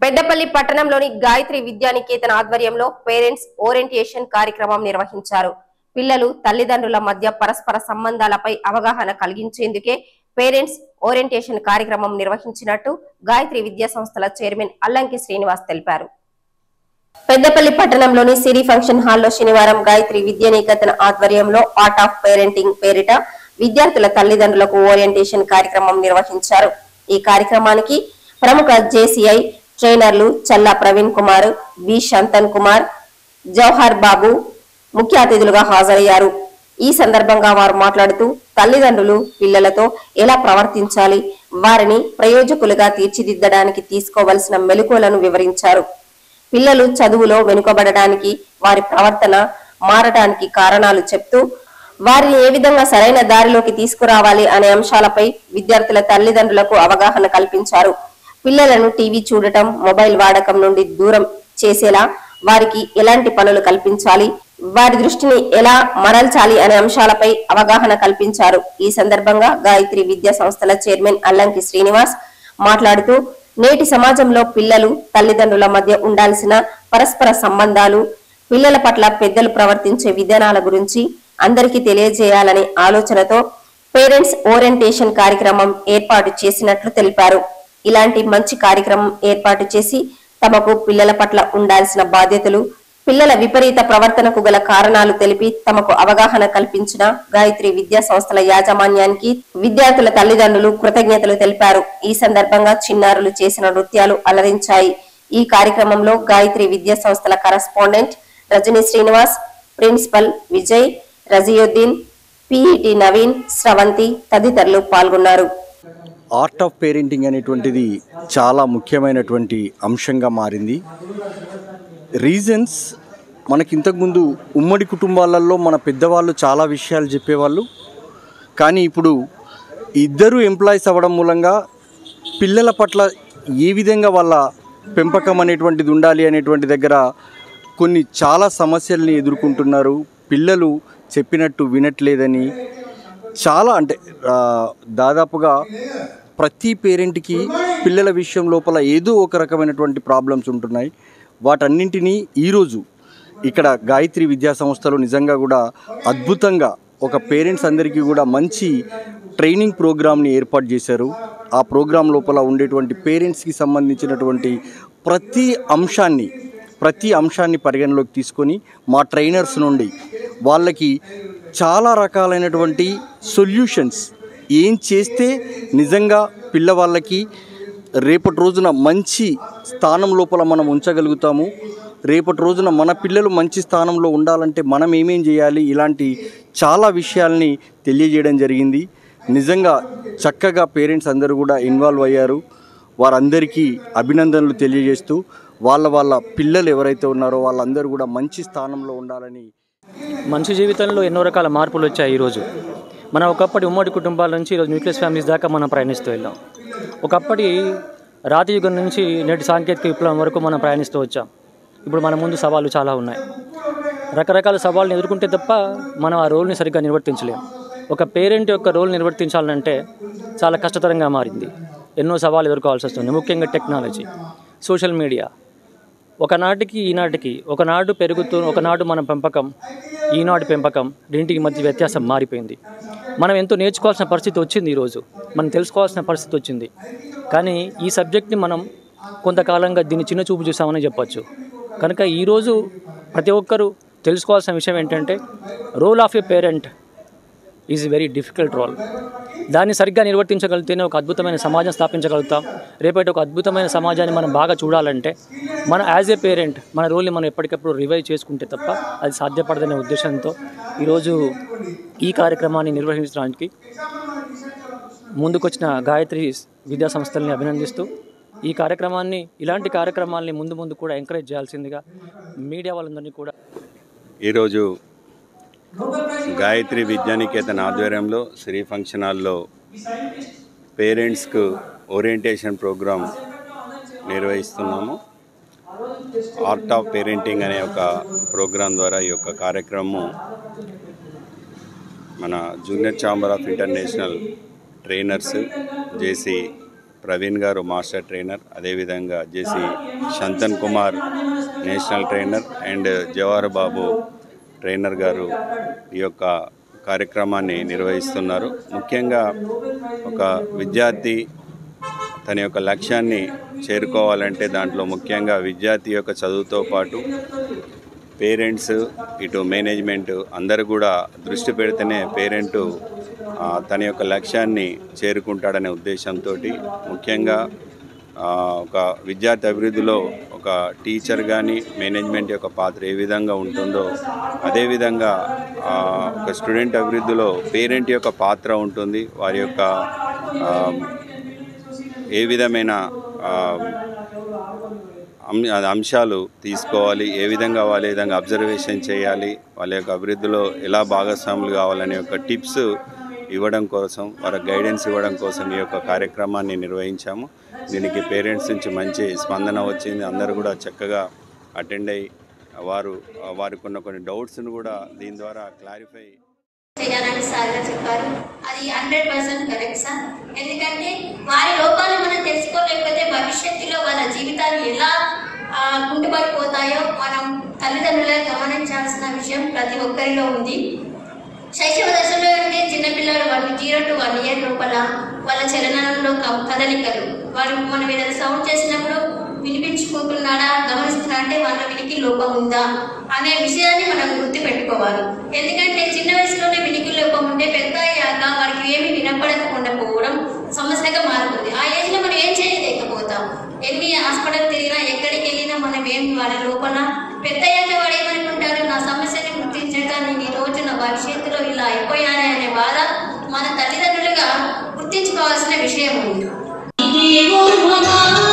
పెద్దపల్లి పట్టణంలోని గాయత్రి విద్యానికేతన్ ఆధ్వర్యంలో parents orientation కార్యక్రమం నిర్వహించారు పిల్లలు తల్లిదండ్రుల మధ్య పరస్పర సంబంధాలపై అవగాహన కలిగించేందుకే పేరెంట్స్ ఓరియంటేషన్ కార్యక్రమం నిర్వహించినట్టు గాయత్రి విద్యా సంస్థల చైర్మన్ అల్లంకి శ్రీనివాస్ తెలిపారు పెద్దపల్లి పట్టణంలోని సిరి ఫంక్షన్ హాల్లో శనివారం గాయత్రి విద్యానికేతన్ ఆధ్వర్యంలో ఆర్ట్ ఆఫ్ పేరెంటింగ్ పేరిట విద్యార్థుల తల్లిదండ్రులకు ఓరియంటేషన్ కార్యక్రమం నిర్వహించారు ఈ కార్యక్రమానికి ప్రముఖ జేసీఐ ట్రైనర్లు చల్లా ప్రవీణ్ కుమార్ వి శంతన్ కుమార్ జవహర్ బాబు ముఖ్య అతిథులుగా హాజరయ్యారు ఈ సందర్భంగా వారు మాట్లాడుతూ తల్లిదండ్రులు పిల్లలతో ఎలా ప్రవర్తించాలి వారిని ప్రయోజకులుగా తీర్చిదిద్దడానికి తీసుకోవలసిన మెలకువలను వివరించారు పిల్లలు చదువులో వెనుకబడడానికి వారి ప్రవర్తన మారడానికి కారణాలు చెప్తూ వారిని ఏ విధంగా సరైన దారిలోకి తీసుకురావాలి అనే అంశాలపై విద్యార్థుల తల్లిదండ్రులకు అవగాహన కల్పించారు పిల్లలను టీవీ చూడటం మొబైల్ వాడకం నుండి దూరం చేసేలా వారికి ఎలాంటి పనులు కల్పించాలి వారి దృష్టిని ఎలా మరల్చాలి అనే అంశాలపై అవగాహన కల్పించారు ఈ సందర్భంగా గాయత్రి విద్యా సంస్థల చైర్మన్ అల్లంకి శ్రీనివాస్ మాట్లాడుతూ నేటి సమాజంలో పిల్లలు తల్లిదండ్రుల మధ్య ఉండాల్సిన పరస్పర సంబంధాలు పిల్లల పట్ల పెద్దలు ప్రవర్తించే విధానాల గురించి అందరికీ తెలియజేయాలనే ఆలోచనతో పేరెంట్స్ ఓరియంటేషన్ కార్యక్రమం ఏర్పాటు చేసినట్లు తెలిపారు ఇలాంటి మంచి కార్యక్రమం ఏర్పాటు చేసి తమకు పిల్లల పట్ల ఉండాల్సిన బాధ్యతలు పిల్లల విపరీత ప్రవర్తనకు గల కారణాలు తెలిపి తమకు అవగాహన కల్పించిన గాయత్రి విద్యా సంస్థల యాజమాన్యానికి విద్యార్థుల తల్లిదండ్రులు కృతజ్ఞతలు తెలిపారు ఈ సందర్భంగా చిన్నారులు చేసిన నృత్యాలు అలరించాయి ఈ కార్యక్రమంలో గాయత్రి విద్యా సంస్థల correspondent Rajani Srinivas principal Vijay Raziuddin PET Naveen Sravanthi తదితరులు పాల్గొన్నారు ఆర్ట్ ఆఫ్ పేరెంటింగ్ అనేటువంటిది చాలా ముఖ్యమైనటువంటి అంశంగా మారింది రీజన్స్ మనకి ఇంతకుముందు ఉమ్మడి కుటుంబాలలో మన పెద్దవాళ్ళు చాలా విషయాలు చెప్పేవాళ్ళు కానీ ఇప్పుడు ఇద్దరు ఎంప్లాయీస్ అవ్వడం మూలంగా పిల్లల పట్ల ఏ విధంగా వాళ్ళ పెంపకం అనేటువంటిది ఉండాలి అనేటువంటి దగ్గర కొన్ని చాలా సమస్యల్ని ఎదుర్కొంటున్నారు పిల్లలు చెప్పినట్టు వినట్లేదని చాలా అంటే ఆ, దాదాపుగా ప్రతి పేరెంట్కి పిల్లల విషయం లోపల ఏదో ఒక రకమైనటువంటి ప్రాబ్లమ్స్ ఉంటున్నాయి వాటన్నింటినీ ఈరోజు ఇక్కడ గాయత్రి విద్యా సంస్థలో నిజంగా కూడా అద్భుతంగా ఒక పేరెంట్స్ అందరికీ కూడా మంచి ట్రైనింగ్ ప్రోగ్రామ్ని ఏర్పాటు చేశారు ఆ ప్రోగ్రాం లోపల ఉండేటువంటి పేరెంట్స్కి సంబంధించినటువంటి ప్రతి అంశాన్ని ప్రతి అంశాన్ని పరిగణలోకి తీసుకొని మా ట్రైనర్స్ నుండి వాళ్ళకి చాలా రకాలైనటువంటి సొల్యూషన్స్ ఏం చేస్తే నిజంగా పిల్లవాళ్ళకి రేపటి రోజున మంచి స్థానం లోపల మనం ఉంచగలుగుతాము రేపటి రోజున మన పిల్లలు మంచి స్థానంలో ఉండాలంటే మనం ఏమేం చేయాలి ఇలాంటి చాలా విషయాల్ని తెలియజేయడం జరిగింది నిజంగా చక్కగా పేరెంట్స్ అందరూ కూడా ఇన్వాల్వ్ అయ్యారు వారందరికీ అభినందనలు తెలియజేస్తూ వాళ్ళ వాళ్ళ పిల్లలు ఎవరైతే ఉన్నారో వాళ్ళందరూ కూడా మంచి స్థానంలో ఉండాలని మనిషి జీవితంలో ఎన్నో రకాల మార్పులు వచ్చాయి ఈరోజు మనం ఒకప్పటి ఉమ్మడి కుటుంబాల నుంచి ఈరోజు న్యూక్లియస్ ఫ్యామిలీస్ దాకా మనం ప్రయాణిస్తూ వెళ్ళాం ఒకప్పటి రాతి యుగం నుంచి నేటి సాంకేతిక విప్లవం వరకు మనం ప్రయాణిస్తూ వచ్చాం ఇప్పుడు మన ముందు సవాళ్ళు చాలా ఉన్నాయి రకరకాల సవాళ్ళని ఎదుర్కొంటే తప్ప మనం ఆ రోల్ని సరిగ్గా నిర్వర్తించలేం ఒక పేరెంట్ యొక్క రోల్ నిర్వర్తించాలంటే చాలా కష్టతరంగా మారింది ఎన్నో సవాళ్ళు ఎదుర్కోవాల్సి వస్తుంది ముఖ్యంగా టెక్నాలజీ సోషల్ మీడియా ఒకనాటికి ఈనాటికి ఒకనాడు పెరుగుతూ ఒకనాడు మన పెంపకం ఈనాడు పెంపకం రెండింటికి మధ్య వ్యత్యాసం మారిపోయింది మనం ఎంతో నేర్చుకోవాల్సిన పరిస్థితి వచ్చింది ఈరోజు మనం తెలుసుకోవాల్సిన పరిస్థితి వచ్చింది కానీ ఈ సబ్జెక్ట్ని మనం కొంతకాలంగా దీన్ని చిన్న చూపు చూసామని చెప్పొచ్చు కనుక ఈరోజు ప్రతి ఒక్కరూ తెలుసుకోవాల్సిన విషయం ఏంటంటే role of a parent is very difficult role దాన్ని సరిగ్గా నిర్వర్తించగలిగితేనే ఒక అద్భుతమైన సమాజం స్థాపించగలుగుతాం రేపటి ఒక అద్భుతమైన సమాజాన్ని మనం బాగా చూడాలంటే మన యాజ్ ఏ పేరెంట్ మన రోల్ని మనం ఎప్పటికప్పుడు రివైవ్ చేసుకుంటే తప్ప అది సాధ్యపడదనే ఉద్దేశంతో ఈరోజు ఈ కార్యక్రమాన్ని నిర్వహించడానికి ముందుకొచ్చిన గాయత్రి విద్యా సంస్థల్ని అభినందిస్తూ ఈ కార్యక్రమాన్ని ఇలాంటి కార్యక్రమాల్ని ముందు ముందు కూడా ఎంకరేజ్ చేయాల్సిందిగా మీడియా వాళ్ళందరినీ కూడా ఈరోజు గాయత్రి విద్యానికేతన్ ఆధ్వర్యంలో శ్రీ ఫంక్షన్ హాల్లో పేరెంట్స్కు ఓరియంటేషన్ ప్రోగ్రాం నిర్వహిస్తున్నాము ఆర్ట్ ఆఫ్ పేరెంటింగ్ అనే ఒక ప్రోగ్రాం ద్వారా ఈ యొక్క కార్యక్రమం మన junior chamber of international trainers JC Praveen గారు మాస్టర్ ట్రైనర్ అదేవిధంగా JC Shantan Kumar national trainer and Jawahar Babu trainer గారు ఈ యొక్క కార్యక్రమాన్ని నిర్వహిస్తున్నారు ముఖ్యంగా ఒక విద్యార్థి తన యొక్క లక్ష్యాన్ని చేరుకోవాలంటే దాంట్లో ముఖ్యంగా విద్యార్థి యొక్క చదువుతో పాటు పేరెంట్స్ ఇటు మేనేజ్మెంట్ అందరూ కూడా దృష్టి పెడితేనే పేరెంట్ తన యొక్క లక్ష్యాన్ని చేరుకుంటాడనే ఉద్దేశంతో ముఖ్యంగా ఆ, ఒక విద్యార్థి అభివృద్ధిలో ఒక టీచర్ కానీ మేనేజ్మెంట్ యొక్క పాత్ర ఏ విధంగా ఉంటుందో అదేవిధంగా ఆ, ఒక స్టూడెంట్ అభివృద్ధిలో పేరెంట్ యొక్క పాత్ర ఉంటుంది వారి యొక్క ఆ, ఏ విధమైన ఆ, అం- అది అంశాలు తీసుకోవాలి ఏ విధంగా వాళ్ళ ఏ విధంగా అబ్జర్వేషన్ చేయాలి వాళ్ళ యొక్క అభివృద్ధిలో ఎలా భాగస్వాములు కావాలనే ఒక టిప్స్ ఇవ్వడం కోసం వారి గైడెన్స్ ఇవ్వడం కోసం ఈ యొక్క కార్యక్రమాన్ని నిర్వహించాము దీనికి పేరెంట్స్ నుంచి మంచి స్పందన వచ్చింది అందరూ కూడా చక్కగా అటెండ్ అయ్యి వారు వారికి ఉన్న కొన్ని డౌట్స్ను కూడా దీని ద్వారా క్లారిఫై చేయాలని సార్ గారు చెప్పారు అది హండ్రెడ్ పర్సెంట్ కరెక్ట్ సార్ ఎందుకంటే వారి లోపాలు మనం తెలుసుకోలేకపోతే భవిష్యత్తులో వాళ్ళ జీవితాలు ఎలా ఆ, కుంటుపడిపోతాయో మనం తల్లిదండ్రులే గమనించాల్సిన విషయం ప్రతి ఒక్కరిలో ఉంది శైశవ దశలో ఉండే చిన్నపిల్లలు వాళ్ళు జీరో టు వన్ ఇయర్ లోపల వాళ్ళ చలనంలో క- కదలికలు వాళ్ళు మనం ఏదైనా సౌండ్ చేసినప్పుడు వినిపించుకుంటున్నాడా గమనిస్తున్నాడా అంటే వాళ్ళ వినికి లోపం ఉందా అనే విషయాన్ని మనం గుర్తు పెట్టుకోవాలి ఎందుకంటే చిన్న వయసులోనే వినికి లోపం ఉంటే పెద్ద అయ్యాక వారికి ఏమి వినపడకుండా పోవడం సమస్యగా మారుతుంది ఆ ఏజ్ లో మనం ఏం చేయలేకపోతాం ఎన్ని హాస్పిటల్ తిరిగినా ఎక్కడికి వెళ్ళినా మనం ఏం వాళ్ళ లోపల పెద్ద అయ్యాక వాడు ఏమనుకుంటారు నా సమస్యని గుర్తించక నేను ఈ రోజు నా భవిష్యత్తులో ఇలా అయిపోయానే అనే బాధ మన తల్లిదండ్రులుగా గుర్తించుకోవాల్సిన విషయం ఉంది